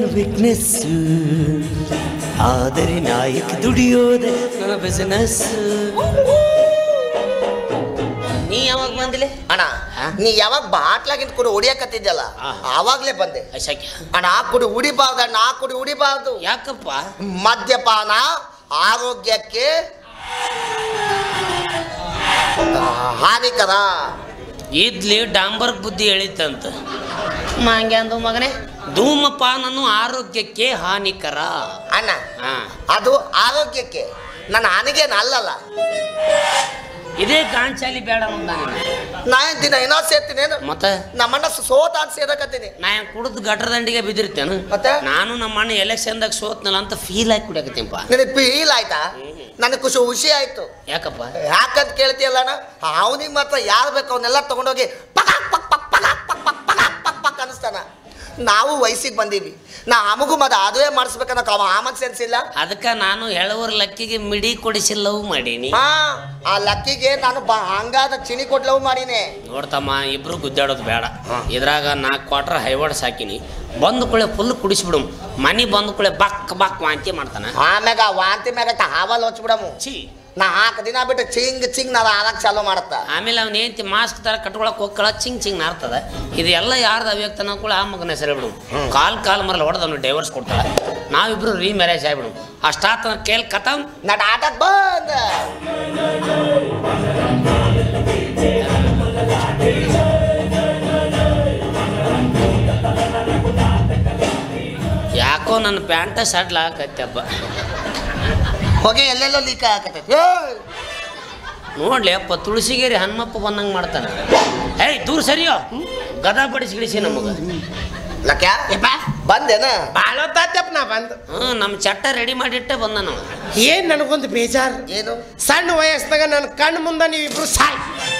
Weakness ಆದರೆ ನಾಯಕ ದುಡಿಯೋದೆ ನನ್ನ ಬಿಸಿನೆಸ್ ನೀ ಯಾವಾಗ ಬಂದಿಲೆ ಅಣ್ಣ ಹಾ? ನೀ ಯಾವಾಗ ಬಾಟ್ಲಾಗಿಂದ ಕುಡಿ ಹೊಡಿಯಕತ್ತಿದ್ಯಲ್ಲ ಆ. ಆವಾಗ್ಲೇ ಬಂದೆ ಅಶಕ್ಯ ಅಣ್ಣ ಆ ಕುಡಿ ಉಡಿಬಾರ್ದು ಅಣ್ಣ ಆ ಕುಡಿ ಉಡಿಬಾರ್ದು ಯಾಕಪ್ಪ ಮದ್ಯಪಾನ ಆರೋಗ್ಯಕ್ಕೆ ಆ, ಹಾನಿಕರ ಇದ್ಲಿ ಡಾಂಬರ್ ಬುದ್ಧಿ ಹೇಳಿತ್ತಂತ ಹಂಗೆ ಅಂದು ಮಗನೇ ಧೂಮಪಾನನು ಆರೋಗ್ಯಕ್ಕೆ ಹಾನಿಕರ ಅಣ್ಣ ಹಾ ಅದು ಆರೋಗ್ಯಕ್ಕೆ ನನ್ನ ಹಾನಿಗೇನು ಅಲ್ಲಲ್ಲ ಇದೇ ಗಾಂಚಾಲಿ ಬೇಡ ಮುಂದ ನಾ ಏನ್ ದಿನ ಏನೋ ಸೇರ್ತೀನಿ ಏನು ಮತ್ತೆ ನಮ್ಮಣ್ಣ ಸೋತ ಅಂತ ಸೇರಕತ್ತೀನಿ ನಾ ಏನ್ ಕುಡಿದು ಗಟ್ರ ದಂಡಿಗೆ ಬಿದ್ದಿರ್ತೇನು ಮತ್ತೆ? ನಾನು ನಮ್ಮ ಅಣ್ಣ ಎಲೆಕ್ಷನ್ದಾಗ ಸೋತ್ನಲ್ಲ ಅಂತ ಫೀಲ್ ಆಗಿ ಕುಡಿಯಕತ್ತೀನಪ್ಪ ನಿನಗೆ ಫೀಲ್ ಆಯ್ತಾ ನನಗೆ ಖುಷಿ ಖುಷಿ ಆಯ್ತು ಯಾಕಪ್ಪ ಯಾಕಂತ ಕೇಳ್ತೀಯಲ್ಲಣ್ಣ ಅವನಿಗೆ ಮಾತ್ರ ಯಾರು ಬೇಕು ಅವನ್ನೆಲ್ಲ ತಗೊಂಡೋಗಿ ಪಗಾಕ್ ಪಕ್ ಪಕ್ ಪಗಾಕ್ ಪಕ್ ಪಕ್ ಪಗಾಕ್ ಪಕ್ ಪಕ್ ಅನಿಸ್ತಾನ ನಾವು ವಯಸ್ಸಿಗೆ ಬಂದೀವಿ ನಾ ಅಮಗು ಮದ ಅದುವೇ ಮಾಡಿಸ್ಬೇಕನ್ನೋ ಅವ ಆಮನ್ ಸೆನ್ಸ್ ಇಲ್ಲ ಅದಕ್ಕೆ ನಾನು ಹೇಳುವರ್ ಲಕ್ಕಿಗೆ ಮಿಡಿ ಕೊಡಿಸಿ ಲವ್ ಮಾಡೀನಿ ಹಾ ಆ ಲಕ್ಕಿಗೆ ನಾನು ಬಾ ಹಂಗಾದ ಚಿನಿ ಕೊಟ್ಟು ಲವ್ ಮಾಡೀನಿ ನೋಡ್ತಮ್ಮ ಇಬ್ರು ಗುದ್ದಾಡೋದು ಬೇಡ ಇದ್ರಾಗ ನಾಲ್ಕು ಕ್ವಾರ್ಟರ್ ಹೈವಾಡ್ ಸಾಕಿನಿ ಬಂದ ಕೂಳೆ ಫುಲ್ ಕುಡಿಸ್ಬಿಡು ಮನಿ ಬಂದ ಕೂಳೆ ಬಕ್ ಬಕ್ ವಾಂತಿ ಮಾಡ್ತಾನ ಆಮ್ಯಾಗ ವಾಂತಿ ಮ್ಯಾಗ ಹಾವಲ್ ಹಚ್ಬಿಡಮು ಛೀ ನಾ ನಾಲ್ಕು ದಿನ ಬಿಟ್ಟು ಚಿಂಗ್ ಚಿಂಗ್ ನಾನು ಆಡಕ್ ಚಾಲೂ ಮಾಡತ್ತ ಆಮೇಲೆ ಅವ್ನ ಏಂತಿ ಮಾಸ್ಕ್ ತರ ಕಟ್ಕೊಳಕ್ ಹೋಗ್ಕಳ ಚಿಂಗ್ ಚಿಂಗ್ ನಾರ್ತದ ಇದೆಲ್ಲ ಯಾರ್ದು ಅವ್ಯಕ್ತ ಕೂಡ ಆ ಮಗನ ಹೆಸರು ಬಿಡು ಕಾಲ್ ಕಾಲ್ ಮರಲ್ಲ ಹೊಡೆದ ಅವ್ನು ಡೈವರ್ಸ್ ಕೊಡ್ತಾಳ ನಾವಿಬ್ರು ರೀ ಮ್ಯಾರೇಜ್ ಆಗ್ಬಿಡು ಅಷ್ಟಾತ ಕೇಲ್ ಕಥಮ್ ನಟ್ ಆಟಕ್ ಬಂದ ಯಾಕೋ ನನ್ನ ಪ್ಯಾಂಟ ಸಡ್ಲ ಹಾಕತ್ತಪ್ಪ ಹೊಗೆ ಎಲ್ಲೆಲ್ಲೋ ಲೀಕ್ ಆಗತೈತಿ ನೋಡ್ಲಿ ಅಪ್ಪ ತುಳಸಿಗೇರಿ ಹನುಮಪ್ಪ ಬಂದಂಗೆ ಮಾಡ್ತಾನೆ ಏಯ್ ದೂರ ಸರಿಯೋ ಗದಾ ಬಡಿಸಿ ಗಿಡಿಸಿ ನಮಗೆ ಲಕ್ಯ ಬಂದೇನ ಭಾಳ ಹೊತ್ತಾತಪ್ಪ ನಾ ಬಂದು ಹ್ಞೂ ನಮ್ಮ ಚಟ್ಟ ರೆಡಿ ಮಾಡಿಟ್ಟೆ ಬಂದ ನಾವು ಏನ್ ನನಗೊಂದು ಬೇಜಾರು ಏನು ಸಣ್ಣ ವಯಸ್ಸಿನಾಗ ನನ್ನ ಕಣ್ಣು ಮುಂದೆ ನೀವಿಬ್ರು ಸಾಯ್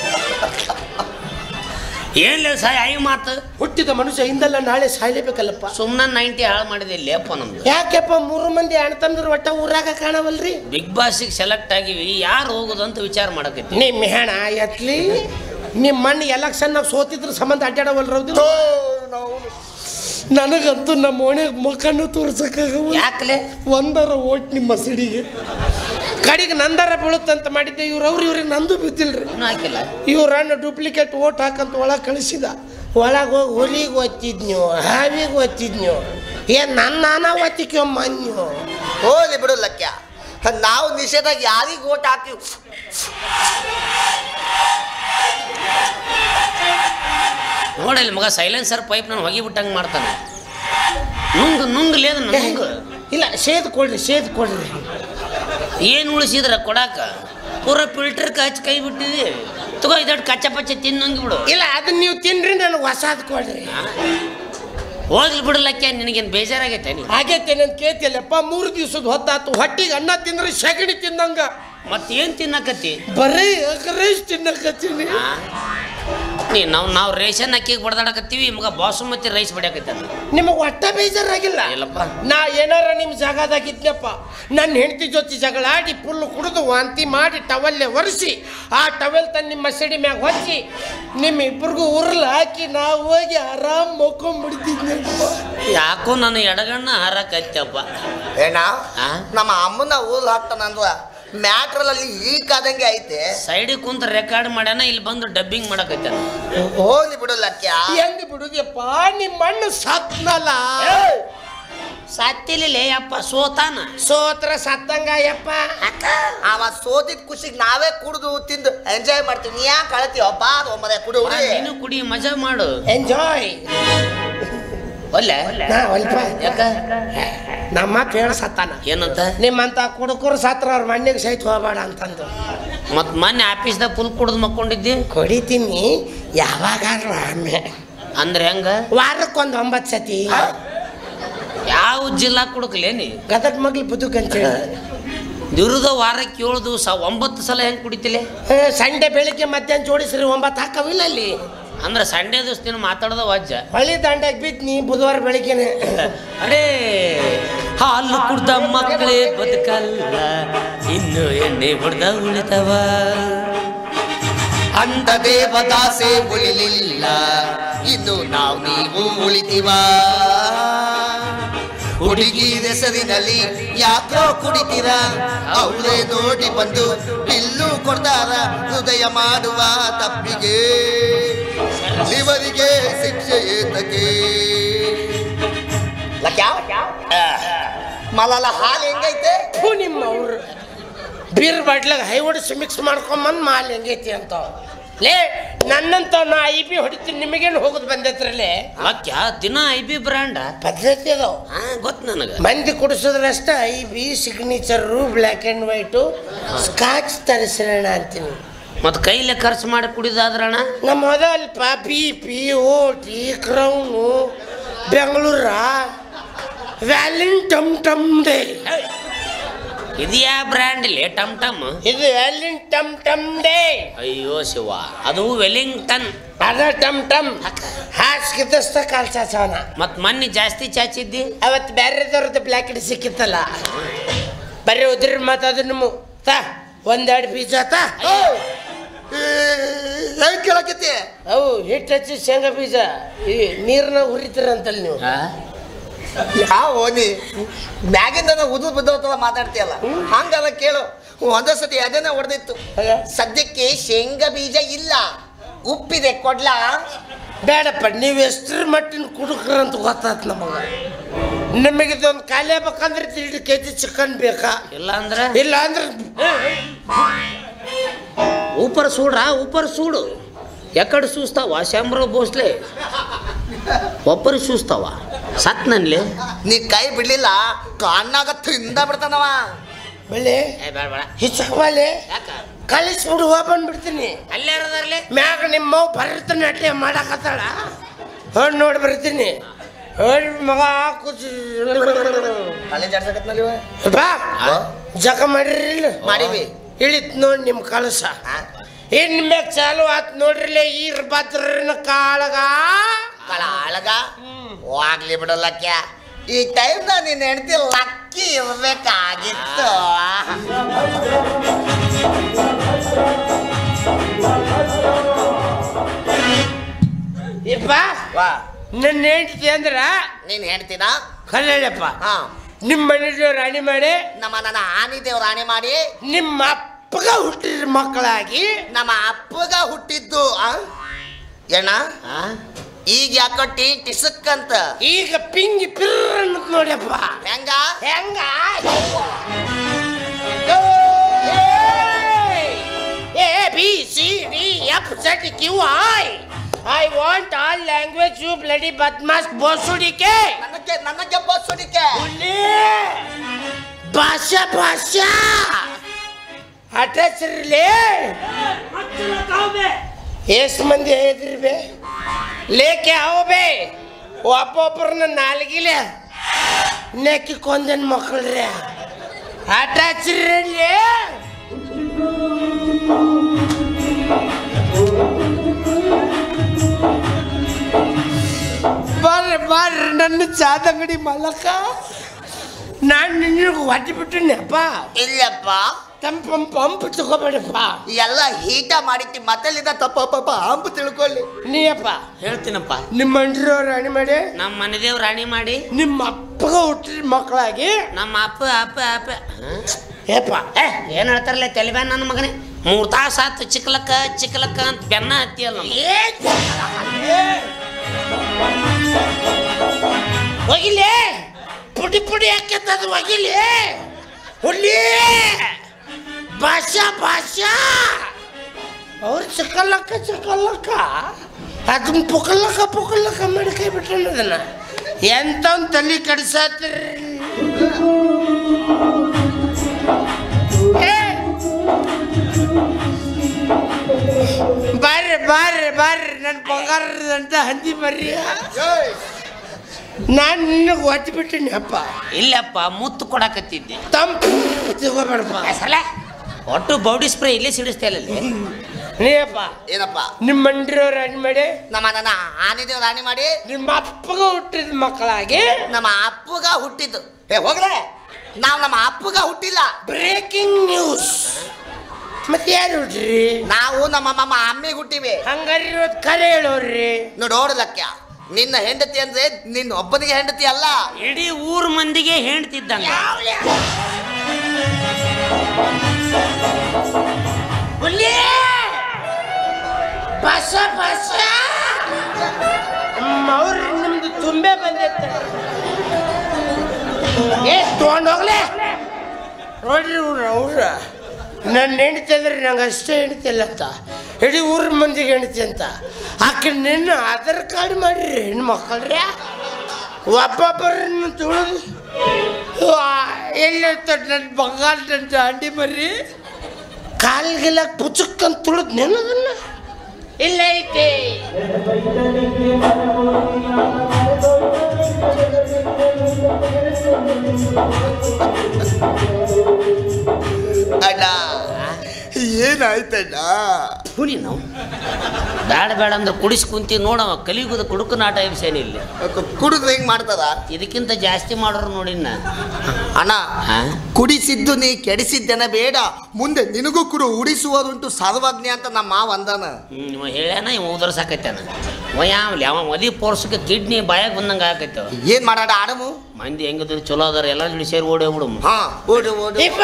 ಏನ್ಲೇ ಸಾಯ್ ಐ ಮಾತು ಹುಟ್ಟಿದ ಮನುಷ್ಯ ಹಿಂದಲ್ಲ ನಾಳೆ ಸಾಯ್ಲೇಬೇಕಲ್ಲಪ್ಪ ಸುಮ್ಮನೆ ನೈಂಟಿ ಹಾಳು ಮಾಡಿದೆ ಲೇಪ ನಮ್ದು ಯಾಕೆಪ್ಪ ಮೂರು ಮಂದಿ ಅಣ್ಣ ತಮ್ಮದ್ರ ಒಟ್ಟ ಊರಾಗ ಕಾಣವಲ್ರಿ ಬಿಗ್ ಬಾಸಿಗೆ ಸೆಲೆಕ್ಟ್ ಆಗಿವಿ ಯಾರು ಹೋಗೋದು ಅಂತ ವಿಚಾರ ಮಾಡಕತ್ತಿ ನಿಮ್ಮ ಹೆಣ ಎತ್ಲಿ ನಿಮ್ಮ ಮಣ್ಣು ಎಲೆಕ್ಷನ್ನಾಗ ಸೋತಿದ್ರ ಸಂಬಂಧ ಅಡ್ಡಾಡವಲ್ರವ್ದು ಥೋ, ನಾವು ನನಗಂತೂ ನಮ್ಮ ಓಣ್ಯಾಗ ಮುಖನೂ ತೋರ್ಸಕ್ಕಾಗವ ಯಾಕಲೆ ಒಂದರ ಓಟ್ ನಿಮ್ಮ ಸಿಡಿಗೆ ಕಡೆಗೆ ನಂದರ ಬೀಳುತ್ತಂತ ಮಾಡಿದ್ದೆ ಇವ್ರು ಅವ್ರು ಇವ್ರಿಗೆ ನಂದು ಬಿದ್ದಿಲ್ರಿ ಇನ್ನೂ ಹಾಕಿಲ್ಲ ಇವ್ರ ಅಣ್ಣ ಡೂಪ್ಲಿಕೇಟ್ ಓಟ್ ಹಾಕಂತ ಒಳಗೆ ಕಳಿಸಿದ ಒಳಗೆ ಹೋಗಿ ಹುಲಿಗೆ ಒತ್ತಿದ್ನ್ಯೋ ಹಾವಿಗೆ ಒತ್ತಿದ್ನ್ಯೋ ಏನ್ ನನ್ನ ನಾನ ಒತ್ತಿಕ್ಯೊಮ್ಮನ್ಯೋ ಹೋಗ್ಲಿ ಬಿಡು ಲಕ್ಯ ನಾವು ನಿಷೇಧಾಗ ಯಾರಿಗೆ ಓಟ್ ಹಾಕಿ ನೋಡಲ್ಲಿ ಮಗ ಸೈಲೆನ್ಸರ್ ಪೈಪ್ ನಾನು ಹೊಗಿ ಬಿಟ್ಟಂಗೆ ಮಾಡ್ತಾನೆ ನುಂಗ್ ನುಂಗ್ಲಿ ಅದನ್ನ ನುಂಗ್ ಇಲ್ಲ ಸೇದ್ ಕೊಡ್ರಿ ಸೇದ್ ಕೊಡ್ರಿ ಏನು ಉಳಿಸಿದ್ರ ಕೊಡಾಕ ಪೂರ ಫಿಲ್ಟರ್ ಹಚ್ಚಿ ಕೈ ಬಿಟ್ಟಿದಿ ತಗೋ ಇದಟ್ಟು ಕಚ್ಚ ಪಚ್ಚ ತಿನ್ನಂಗಿ ಬಿಡು ಇಲ್ಲ ಅದನ್ನ ನೀವು ತಿನ್ರಿ ನನಗೆ ಹೊಸಾದ್ ಕೊಡ್ರಿ ಹೋಗ್ಲಿ ಬಿಡಲಕ್ಕೆ ನಿನಗೇನು ಬೇಜಾರಾಗೈತೆ ನೀ ಆಗೈತೇನೆ ಅಂತ ಕೇಳ್ತಿಲ್ಲಪ್ಪ ಮೂರು ದಿವಸದ ಹೊತ್ತಾತು ಹೊಟ್ಟಿಗೆ ಅನ್ನ ತಿಂದ್ರೆ ಸಗಣಿ ತಿಂದಂಗ ಮತ್ತೇನು ತಿನ್ನಕತ್ತಿ ಬರೀ ರೈಸ್ ತಿನ್ನಕತ್ತೀನಿ ಆ? ನೀ ನಾವು ನಾವು ರೇಷನ್ ಅಕ್ಕಿಗೆ ಬಡ್ದಾಡಕತ್ತೀವಿ ಮಗ ಬಾಸುಮತಿ ರೈಸ್ ಬಡಿಯಾಕೈತೆ ನಿಮಗೆ ಒಟ್ಟ ಬೇಜಾರಾಗಿಲ್ಲ ಇಲ್ಲಪ್ಪ ನಾ ಏನಾರ ನಿಮ್ಮ ಜಾಗದಾಗಿದ್ನಪ್ಪ ನನ್ನ ಹೆಂಡತಿ ಜೊತೆ ಜಗಳ ಆಡಿ ಫುಲ್ ಕುಡಿದು ವಾಂತಿ ಮಾಡಿ ಟವಲ್ಲೇ ಒರೆಸಿ ಆ ಟವೆಲ್ ತಂದು ನಿಮ್ಮ ಸೆಡಿ ಮ್ಯಾಗ ಹೊಚ್ಚಿ ನಿಮ್ಮ ಇಬ್ಬರಿಗೂ ಉರ್ಲ್ ಹಾಕಿ ನಾವು ಹೋಗಿ ಆರಾಮ್ ಮೊಕ್ಕೊಂಬಿಡ್ತಿದ್ನಪ್ಪ ಯಾಕೋ ನನ್ನ ಎಡಗಣ್ಣ ಹಾರಕತ್ತಪ್ಪ ಏನ ಆ? ನಮ್ಮ ಅಮ್ಮನ ಊಲ್ ಹಾಕ್ತಾನ ಅಂದ್ರ ಮ್ಯಾಟ್ರಲ್ಲಿ ಲೀಕ್ ಆದಂಗೆ ಐತೆ ಸೈಡಿಗೆ ಕುಂತ ರೆಕಾರ್ಡ್ ಮಾಡ್ಯಾನ ಇಲ್ಲಿ ಬಂದು ಡಬ್ಬಿಂಗ್ ಮಾಡಕತ್ತಾನ ಹೋಗ್ಲಿ ಬಿಡು ಲಕ್ಯ ಹೆಂಗ್ ಬಿಡುದಪ್ಪ ನಿಮ್ಮ ಮಣ್ಣು ಸತ್ನಲ್ಲ ಸತ್ತಿಲಿಲ್ಲ ಅಪ್ಪ ಸೋತಾನ ಸೋತ್ರ ಸತ್ತಂಗ ಯಪ್ಪ ಅವ ಸೋತಿದ್ ಖುಷಿಗೆ ನಾವೇ ಕುಡಿದು ತಿಂದು ಎಂಜಾಯ್ ಮಾಡ್ತೀವಿ ನೀ ಯಾಕೆ ಕಳತೀವ ಬಾ ಒಮ್ಮರೆ ಕುಡು ಬಾ, ನೀನು ಕುಡಿ ಮಜಾ ಮಾಡು ಎಂಜಾಯ್ ಒಲ್ಲೆ ನಾ ಅಲ್ಪ ಯಾಕ ನಮ್ಮ ಕೇಳ ಸತ್ತಾನ ಏನಂತ ನಿಮ್ಮಂತ ಕುಡುಕರು ಸತ್ರ ಅವ್ರ ಮಣ್ಣಿಗೆ ಸಹಿತ ಹೋಗಬೇಡ ಅಂತಂದು ಮತ್ ಮೊನ್ನೆ ಆಫೀಸ್ದಾಗ ಫುಲ್ ಕುಡ್ದು ಮಕ್ಕೊಂಡಿದ್ದಿ ಕೊಡಿತೀನಿ ಯಾವಾಗಾದ್ರೂ ಆಮೆ ಅಂದ್ರೆ ಹೆಂಗ ವಾರಕ್ಕೊಂದು ಒಂಬತ್ತು ಸತಿ ಯಾವ ಜಿಲ್ಲಾ ಕುಡುಕ್ಲೇನಿ ಗದಗ ಮಗ್ಳು ಬದುಕ್ ಅಂತೇಳಿ ದಿವ್ರದ ವಾರಕ್ಕೆ ಏಳು ದಿವಸ ಒಂಬತ್ತು ಸಲ ಹೆಂಗ್ ಕುಡಿತಿಲೆ ಏ, ಸಂಡೆ ಬೆಳಿಗ್ಗೆ ಮಧ್ಯಾಹ್ನ ಜೋಡಿಸ್ರಿ ಒಂಬತ್ತು ಹಾಕವಿಲ್ಲ ಅಲ್ಲಿ ಅಂದ್ರೆ ಸಂಡೇ ದಿವಸ ನೀನು ಮಾತಾಡೋದ ವಜ್ಜ ಹೊಳಿ ದಂಡಕ್ಕೆ ಬಿದ್ದು ನೀ ಬುಧವಾರ ಬೆಳಿಗ್ಗೆನೆ ಅಡೇ ಹಾಲು ಕುಡ್ದ ಮಕ್ಕಳೇ ಬದುಕಲ್ಲ ಇನ್ನು ಎಣ್ಣೆ ಹೊಡೆದ ಉಳಿತವ ಅಂದ ದೇವದಾಸೆ ಉಳಿಲಿಲ್ಲ ಇನ್ನು ನಾವು ನೀವು ಉಳಿತೀವ ಹುಡುಗಿ ಹೆಸರಿನಲ್ಲಿ ಯಾಕೋ ಕುಡಿತೀರ ಅವರೇ ನೋಡಿ ಬಂದು ಬಿಲ್ಲು ಕೊಡ್ತಾರ ಹೃದಯ ಮಾಡುವ ತಪ್ಪಿಗೆ ಇವರಿಗೆ ಶಿಕ್ಷೆ ಏತಕ್ಕೆ ಮಲಲ ಹಾಲು ಹೆಂಗೈತೆ ಥು ನಿಮ್ಮ ಅವ್ರು ಬೀರ್ ಬಾಟ್ಲಾಗ ಹೈ ಹೊಡಿಸಿ ಮಿಕ್ಸ್ ಮಾಡ್ಕೊಂಬಂದು ಮಾಲ್ ಹೆಂಗೈತಿ ಅಂತ ಲೇ ನನ್ನಂತ ನಾ ಐ ಬಿ ಹೊಡಿತೀನಿ ನಿಮಗೇನು ಹೋಗೋದು ಬಂದೈತ್ರಲ್ಲೇ ವಾಕ್ಯ ದಿನ ಐ ಬಿ ಬ್ರ್ಯಾಂಡ ಪದ್ಧತಿ ಅದಾವ ಹಾ ಗೊತ್ತು ನನಗೆ ಮಂದಿ ಕುಡಿಸೋದ್ರಷ್ಟ I B signature black and white scotch ತರಿಸ್ರಣ ಅಂತೀನಿ ಮತ್ತು ಕೈಲೇ ಖರ್ಚು ಮಾಡಿ ಕುಡಿದಾದ್ರಣ ನಮ್ಮ ಮೊದಲ್ಪ P P O T ಕ್ರೌನು ಬೆಂಗಳೂರ valine ಟಮ್ ಟಮ್ day ಇದು ಯಾವ ಬ್ರ್ಯಾಂಡ್ ಇಲ್ಲಿ ಟಮ್ ಟಮ್ ಇದು ವ್ಯಾಲಿನ್ ಟಮ್ ಟಮ್ ಡೇ ಅಯ್ಯೋ ಶಿವ ಅದು ವೆಲ್ಲಿಂಗ್ಟನ್ ಅದ ಟಮ್ ಟಮ್ ಹಾಸ್ಕಿದ್ದಸ್ತ ಕಾಲ್ ಚಾಚವನ ಮತ್ತು ಮೊನ್ನೆ ಜಾಸ್ತಿ ಚಾಚಿದ್ದಿ ಅವತ್ತು ಬೇರೆದವ್ರದ್ದು ಬ್ಲ್ಯಾಕ್ ಇಡ್ ಸಿಕ್ಕಿತ್ತಲ್ಲ ಬರೀ ಉದ್ರಿ ಮತ್ತು ಅದು ನಿಮ್ಮ ತಾ ಒಂದೆರಡು ಬೀಜ ತಾ ಹೆಂಗ್ ಕೇಳಕತ್ತಿ ಅವು ಹಿಟ್ಟು ಹಚ್ಚಿ ಶೇಂಗಾ ಬೀಜ ಈ ನೀರ್ನ ಹುರಿತೀರಂತಲ್ಲ ನೀವು ಯಾವ ಓನಿ ಮ್ಯಾಗಿಂದ ಉದು ಬಿದ್ದೋತಲ್ಲ ಮಾತಾಡ್ತೀಯಲ್ಲ ಹಂಗಲ್ಲ ಕೇಳು ಒಂದೇ ಸತಿ ಅದೇನೆ ಹೊಡೆದಿತ್ತು ಹೌದಾ? ಸದ್ಯಕ್ಕೆ ಶೇಂಗಾ ಬೀಜ ಇಲ್ಲ ಉಪ್ಪಿದೆ ಕೊಡ್ಲಾ ಬೇಡಪ್ಪ ನೀವು ಎಷ್ಟರ ಮಟ್ಟಿನ ಕುಡುಕ್ರಂತ ಗೊತ್ತಾತ್ ನಮಗೆ ನಮಗೆ ಇದೊಂದು ಖಾಲಿ ಆಗ್ಬೇಕಂದ್ರೆ ಎರಡು ಕೆ ಜಿ ಚಿಕನ್ ಬೇಕಾ ಇಲ್ಲ ಅಂದ್ರೆ ಇಲ್ಲ ಅಂದ್ರೆ ಊಪರ್ ಸೂಡ್ರ ಊಪರ್ ಸೂಡು ಎಕಡೆ ಸೂಸ್ತಾವ ಶಾಮ್ರ ಬೋಸ್ಲೆ ಒಬ್ಬರು ಸೂಸ್ತಾವ ಸತ್ ನನ್ಲಿ ನೀ ಕೈ ಬಿಡ್ಲಿಲ್ಲ ಕಣ್ಣಾಗ ತಿಂದ ಬಿಡ್ತಾನವ ಬೆಳೆ ಏ ಬೇಡ ಬೇಡ ಹಿಚ್ಚಕಬಾಲೆ ಯಾಕ ಕಳಿಸ್ಬಿಡು ಹೋಗಿ ಬಂದ್ಬಿಡ್ತೀನಿ ಅಲ್ಲೇ ಇರೋದಾರ್ಲಿ ಮ್ಯಾಗ ನಿಮ್ಮ ಭರತನಾಟ್ಯ ಮಾಡಕತ್ತಾಳ ಹೊಡ್ ನೋಡಿ ಬರ್ತೀನಿ ಹೊಡ್ ಮಗ ಕೂತು ಅಲ್ಲೇ ಜಾಡ್ಸಕತ್ನಲ್ಲಿ ಇವ. ಬಾ ಆ? ಜಕ ಮಾಡಿರಿಲ್ಲ ಮಾಡೀವಿ ಇಳಿತ್ ನೋಡಿ ನಿಮ್ಮ ಕಳಸ ಆ? ಇನ್ ಮ್ಯಾಗ ಚಾಲು ಆತ್ ನೋಡ್ರಿಲೆ ಈರ್ ಭದ್ರನ ಕಾಳಗ ಕಳ ಅಳಗ ಹೋಗ್ಲಿ ಬಿಡಲ್ಲಕ್ಯ ಈ ಟೈಮ್ ನಿನ್ನ ಹೆಂಡತಿ ಲಕ್ಕಿ ಇರ್ಬೇಕಾಗಿತ್ತು ಇಪ್ಪ ವಾ ನನ್ನ ಹೆಂಡತಿ ಅಂದ್ರ ನೀನ್ ಹೆಂಡ್ತಿನ ಕಲ್ಲಪ್ಪ ಹಾ ನಿಮ್ಮ ಮನೆಯವ್ರು ರಾಣಿ ಮಾಡಿ ನಮ್ಮ ನನ್ನ ಆನಿ ದೇವ್ರ ರಾಣಿ ಮಾಡಿ ನಿಮ್ಮ ಅಪ್ಪಗ ಹುಟ್ಟಿದ ಮಕ್ಕಳಾಗಿ ನಮ್ಮ ಅಪ್ಪಗ ಹುಟ್ಟಿದ್ದು ಆ? ಏನ ಆ? ಈಗ ಯಾಕೋ ಟೀ ಟಿಸಕ್ಕಂತ ಈಗ ಪಿಂಗಿ ಪಿರ್ರ ಅನ್ನತ್ ನೋಡ್ಯಪ್ಪ ಹೆಂಗ ಹೆಂಗ A B C D F Z Q I I want all language you bloody ಬದ್ಮಾಸ್ ಬೋಸುಡಿಕೆ ನನಗೆ ನನಗೆ ಬಸ್ಸುಡಿಕೆ ಭಾಷಾ ಭಾಷಾ ಅಟಚ್ರಲಿ ಎಷ್ಟು ಮಂದಿ ಹೇಳಿದ್ರಿ ಬೇ ಲೇಕೆ ಅವ ಬೇ ಒಬ್ಬೊಬ್ಬರನ್ನ ನಾಲ್ಗಿಲೆ ನೆಕ್ಕಿ ಕೊಂದನ್ ಮಕ್ಕಳ್ರಿ ಅಟಚ್ರಲ್ಲಿ ಬರ್ರಿ ಬರ್ರಿ ನನ್ನ ಚಾದಂಗಡಿ ಮಲಕ ನಾನು ನಿನಗೆ ಹೊಟ್ಟಿ ಬಿಟ್ಟಿನಪ್ಪ ಇಲ್ಲಪ್ಪ ತಂಪ ಪಂಪ್ ತಗೋಬೇಡಪ್ಪ ಎಲ್ಲ ಹೀಟ ಮಾಡಿಟ್ಟಿ ಮತ್ತಲ್ಲಿಂದ ತಪ್ಪ ಪಾಪ ಅಂಬ ತಿಳ್ಕೊಳ್ಳಿ ನೀಯಪ್ಪ ಹೇಳ್ತೀನಪ್ಪ ನಿಮ್ಮ ಮಂಡ್ರಿಯವ್ರು ರಾಣಿ ಮಾಡಿ ನಮ್ಮ ಮನೆದೇವ್ ರಾಣಿ ಮಾಡಿ ನಿಮ್ಮ ಅಪ್ಪಗ ಹುಟ್ಟಿದ ಮಕ್ಕಳಾಗಿ ನಮ್ಮ ಅಪ್ಪ ಅಪ್ಪ ಅಪ್ಪ ಹ? ಏಪ್ಪ ಏ ಏನು ಹೇಳ್ತಾರಲ್ಲ ತೆಲಿಬ್ಯಾನ್ ನನ್ನ ಮಗನೇ ಮೂರು ತಾಸು ಆತು ಚಿಕ್ಕಲಕ್ಕ ಚಿಕ್ಕಲಕ್ಕ ಅಂತ ಬೆನ್ನ ಹತ್ತಿಯಲ್ಲ ನಮ್ಗೆ. ಹೋಗಿಲಿ ಪುಡಿ ಪುಡಿ ಹಾಕತ್ತದ ಹೋಗಿಲಿ ಹುಲಿ ಭಾಷಾ ಭಾಷಾ ಅವ್ರು ಚಿಕ್ಕಲ್ಲಕ್ಕ ಚಿಕ್ಕಲ್ಲಕ್ಕ ಅದನ್ನ ಪುಕ್ಕಲ್ಲಕ್ಕ ಪುಕ್ಕಲ್ಲಕ್ಕ ಮಾಡಿ ಕೈ ಬಿಟ್ಟಾನ ಅದನ್ನ ಎಂತವ್ನ ತಲೆ ಕಡಿಸತ್ರಿ ಬರ್ರಿ ಬರ್ರಿ ಬರ್ರಿ ನನ್ನ ಬಂಗಾರದಂತ ಹಂದಿ ಬರ್ರಿ ನಾನು ನಿನಗೆ ಒತ್ತಿ ಬಿಟ್ಟಿನಿ ಅಪ್ಪ ಇಲ್ಲಪ್ಪ ಮುತ್ತು ಕೊಡಕತ್ತಿದ್ದೆ ತಂಪು ತಗೋಬೇಡಪ್ಪ ಏ, ಸಲ ಒಟ್ಟು ಬೌಡಿ ಸ್ಪ್ರೇ ಇಲ್ಲೇ ಸಿಡಿಸ್ತಾ ಇಲ್ಲ ಅಲ್ಲಿ. ನೀಯಪ್ಪ ಏನಪ್ಪ ನಿಮ್ಮ ಮಂಡ್ರಿಯವ್ರು ರಾಣಿ ಮಾಡಿ ನಮ್ಮ ನನ್ನ ಆನಿದೇವ್ ರಾಣಿ ಮಾಡಿ ನಿಮ್ಮ ಅಪ್ಪಗ ಹುಟ್ಟಿದ ಮಕ್ಕಳಾಗಿ ನಮ್ಮ ಅಪ್ಪಗ ಹುಟ್ಟಿದ್ದು ಏ ಹೋಗ್ರೆ ನಾವು ನಮ್ಮ ಅಪ್ಪಗ ಹುಟ್ಟಿಲ್ಲ ಬ್ರೇಕಿಂಗ್ ನ್ಯೂಸ್ ಮತ್ತೆ ಯಾರು ಹುಟ್ರಿ ನಾವು ನಮ್ಮ ಮಮ್ಮ ಅಮ್ಮಿಗೆ ಹುಟ್ಟಿವಿ ಹಂಗಾರೆ ಇವತ್ತು ಕರೆ ಹೇಳೋರ್ರಿ ನೋಡೋಡ್ಲಕ್ಯ ನಿನ್ನ ಹೆಂಡತಿ ಅಂದ್ರೆ ನಿನ್ನ ಒಬ್ಬನಿಗೆ ಹೆಂಡತಿ ಅಲ್ಲ ಇಡೀ ಊರ್ ಮಂದಿಗೆ ಹೇಳ್ತಿದ್ದಂಗ ಹುಲಿ ಬಸ ಬಸ ಅವ್ರು ನಿಮ್ದು ತುಂಬೆ ಬಂದೈತೆ ಏ ತೊಗೊಂಡು ಹೋಗ್ಲೆ ನೋಡ್ರಿ ಇವ್ರು ಅವ್ರ ನನ್ನ ಹೆಂಡತಿ ಅಂದ್ರೆ ನಂಗೆ ಅಷ್ಟೇ ಹೆಂಡತಿ ಅಲ್ಲ ಅಂತ ಇಡೀ ಊರ ಮಂದಿಗೆ ಹೆಂಡತಿ ಅಂತ ಆಕೆ ನಿನ್ನ ಆಧಾರ್ ಕಾರ್ಡ್ ಮಾಡಿರಿ ಹೆಣ್ಣು ಮಕ್ಕಳ್ರಿ ಒಬ್ಬೊಬ್ಬರನ್ನು ತುಳಿದು ಎಲ್ಲಿರ್ತಾರೆ ನನ್ನ ಬಂಗಾರ ನನ್ನ ದಾಂಡಿ ಮರಿ ಕಾಲ್ಗೆಲ್ಲ ಪುಚಕ್ಕಂತ ತುಳಿದ್ ನೆನದನ್ನ ಇಲ್ಲ ಐತೆ ಅಣ್ಣ ಏನಾಯ್ತಣ್ಣ ಹುಲಿ ನಾವು ಬೇಡ ಬೇಡ ಅಂದ್ರೆ ಕುಡಿಸ್ ಕುಂತಿ ನೋಡವ ಕಲಿಯುಗದ ಕುಡುಕು ನಾಟ ಎಬ್ಸೇನಿ ಇಲ್ಲಿ ಕುಡಿದ್ರೆ ಹೆಂಗ್ ಮಾಡ್ತದ ಇದಕ್ಕಿಂತ ಜಾಸ್ತಿ ಮಾಡೋರು ನೋಡಿನ ಅಣ್ಣ ಹಾ? ಕುಡಿಸಿದ್ದು ನೀ ಕೆಡಿಸಿದ್ದೇನೆ ಬೇಡ ಮುಂದೆ ನಿನಗೂ ಕೂಡ ಉಡಿಸುವುದುಂಟು ಸರ್ವಜ್ಞ ಅಂತ ನಮ್ಮ ಮಾವ ಅಂದಾನ ಹ್ಮ್, ಇವ ಹೇಳ್ಯಾನ ಇವ ಉದರ್ಸಾಕೈತಾನ ಅವ ಯಾವ್ಲಿ ಅವ ಮದಿ ಪೋರ್ಸಕ್ಕೆ ಕಿಡ್ನಿ ಬಾಯಾಗ ಬಂದಂಗೆ ಆಕೈತೆ ಏನ್ ಮಾಡಾಡ ಆಡಮು ಮಂದಿ ಹೆಂಗಿದ್ರು ಚಲೋ ಅದಾರ ಎಲ್ಲ ಜೋಡಿ ಸೇರಿ ಓಡಿ ಹೋಗ್ಬಿಡಮ್ಮ ಹಾ ಓಡು ಓಡು ಇಪ್ಪ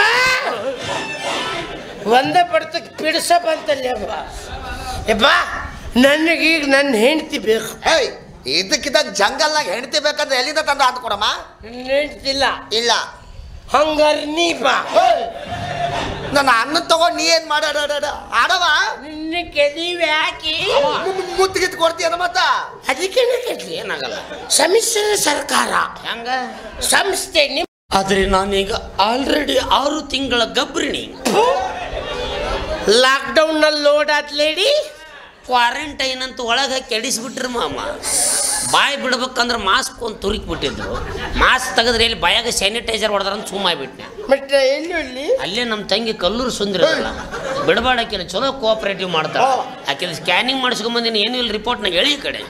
ಒಂದೇ ಬಡ್ತಕ್ಕೆ ಪಿಡ್ಸ ಬಂತಲ್ಲ ಯಪ್ಪ ಯಪ್ಪ ನನಗೀಗ ನನ್ನ ಹೆಂಡತಿ ಬೇಕು ಹೇಯ್ ಇದಕ್ಕಿದ್ದ ಜಂಗಲ್ನಾಗ ಹೆಂಡತಿ ಬೇಕಂದ್ರೆ ಎಲ್ಲಿಂದ ತಂದು ಹಾತು ಕೊಡಮ್ಮ ನನ್ನ ಹೆಂಡ್ತಿಲ್ಲ ಇಲ್ಲ ಹಂಗಾರೆ ನೀ ಬಾ ನನ್ನ ಅನ್ನ ತಗೊಂಡ್ ನೀ ಏನ್ ಮಾಡ ಆಡವ ನಿನ್ನ ಕೆದಿವೆ ಹಾಕಿ ಮುತ್ತಿಗಿತ್ ಕೊಡ್ತೀಯನ ಮತ್ತ ಅದಕ್ಕೆ ಕಟ್ಲಿ ಏನಾಗಲ್ಲ ಸಮ್ಮಿಶ್ರ ಸರ್ಕಾರ ಹೆಂಗ ಸಂಸ್ಥೆ ನಿಮ್ ಆದ್ರೆ ನಾನೀಗ ಆಲ್ರೆಡಿ ಆರು ತಿಂಗಳ ಗಬ್ರಿಣಿ ಲಾಕ್ಡೌನ್ ನಲ್ಲಿ ಲೋಡ್ ಆತ್ ಲೇಡಿ ಕ್ವಾರಂಟೈನ್ ಅಂತ ಒಳಗೆ ಕೆಡಿಸ್ಬಿಟ್ರಿ ಮಾಮ ಬಾಯಿ ಬಿಡ್ಬೇಕಂದ್ರೆ ಮಾಸ್ಕ್ ಒಂದು ತುರುಕಿ ಬಿಟ್ಟಿದ್ರು ಮಾಸ್ಕ್ ತೆಗೆದ್ರೆ ಇಲ್ಲಿ ಬಾಯಾಗ ಸ್ಯಾನಿಟೈಸರ್ ಹೊಡೆದ್ರ ಅಂತ ಸುಮ್ಮ ಆಗ್ಬಿಟ್ನೆ ಮತ್ತೆ ಎಲ್ಲಿ ಎಲ್ಲಿ ಅಲ್ಲೇ ನಮ್ಮ ತಂಗಿ ಕಲ್ಲೂರು ಸುಂದಿರಲ್ಲ ಬಿಡಬಾಡ ಆಕಿನ ಚಲೋ ಕೋಆಪರೇಟಿವ್ ಮಾಡ್ತಾಳೆ ಆಕಿನ ಸ್ಕ್ಯಾನಿಂಗ್ ಮಾಡಿಸ್ಕೊಂಬಂದಿನಿ ಏನೂ ಇಲ್ಲ ರಿಪೋರ್ಟ್ನಾಗ ಹೇಳಿ ಈ ಕಡೆ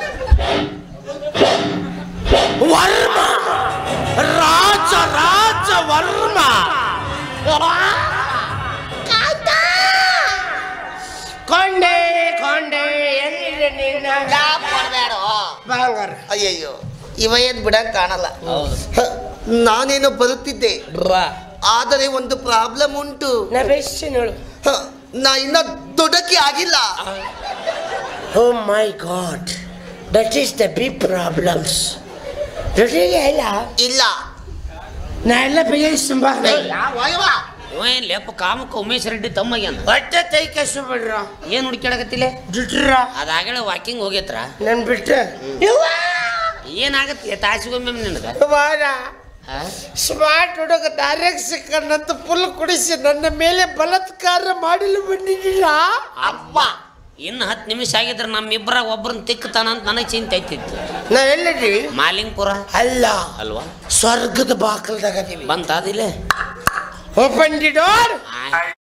ವರ್ಮ ರಾಜ ರಾಜ ವರ್ಮ ಕೊಂಡೆ ಕೊಂಡೆ ಎಲ್ಲಿದೆ ನಿನ್ನ ಕೊಡ್ಬೇಡ ಬಂಗಾರ ಅಯ್ಯಯ್ಯೋ ಇವ ಏನ್ ಬಿಡಂಗ್ ಕಾಣಲ್ಲ ಹೌದು ಹ, ನಾನೇನೋ ಬರುತ್ತಿದ್ದೆ ಆದರೆ ಒಂದು ಪ್ರಾಬ್ಲಮ್ ಉಂಟು ನಾ ಬೆಸ್ಟ್ ನೋಡು ಹ, ನಾ ಇನ್ನ ದೊಡ್ಡಕ್ಕೆ ಆಗಿಲ್ಲ ಓ ಮೈ god that is the big problems ಜೊತೆಗೆ ಇಲ್ಲ ಇಲ್ಲ ನಾ ಎಲ್ಲ ಬಗೆಹರಿಸ್ತೀನಿ ಬಾ ಇವ ಏನ್ ಲೇಪ ಕಾಮಕ್ಕ ಉಮೇಶ್ ರೆಡ್ಡಿ ತಮ್ಮಗ್ಯಾನ ಹೊಟ್ಟೆ ತೈ ಕಷ್ಟ ಬಿಡ್ರ ಏನು ಹುಡುಕ್ಯಾಡಕತ್ತಿಲ್ಲ ದುಡ್ರ ಅದಾಗಲೇ ವಾಕಿಂಗ್ ಹೋಗೈತ್ರ ನನ್ ಬಿಟ್ಟು ಏನಾಗತ್ತೆ ತಾಸಿಗೊಮ್ಮೆ ನಿನಗೆ ವಾರ ಸ್ಮಾರ್ಟ್ ಹುಡುಗ ದಾರ್ಯಾಗ ಸಿಕ್ಕನ್ನಂತ ಫುಲ್ ಕುಡಿಸಿ ನನ್ನ ಮೇಲೆ ಬಲಾತ್ಕಾರ ಮಾಡಲು ಬಂದಿದ್ದೀರ ಅಪ್ಪ ಇನ್ನು ಹತ್ತು ನಿಮಿಷ ಆಗಿದ್ರೆ ನಮ್ಮಿಬ್ಬರಾಗ ಒಬ್ರನ್ನ ತಿಕ್ಕತಾನ ಅಂತ ನನಗೆ ಚಿಂತೆ ಐತಿತ್ತು ನಾ ಎಲ್ಲಿದ್ದೀವಿ ಮಾಲಿಂಗ್ಪುರ ಅಲ್ಲ ಅಲ್ವಾ ಸ್ವರ್ಗದ ಬಾಕಲ್ದಾಗ ಅದೀವಿ ಬಂತ ಅದಿಲ್ಲ ಓಪನ್ ದಿ ಡೋರ್ ಆಯ್ತು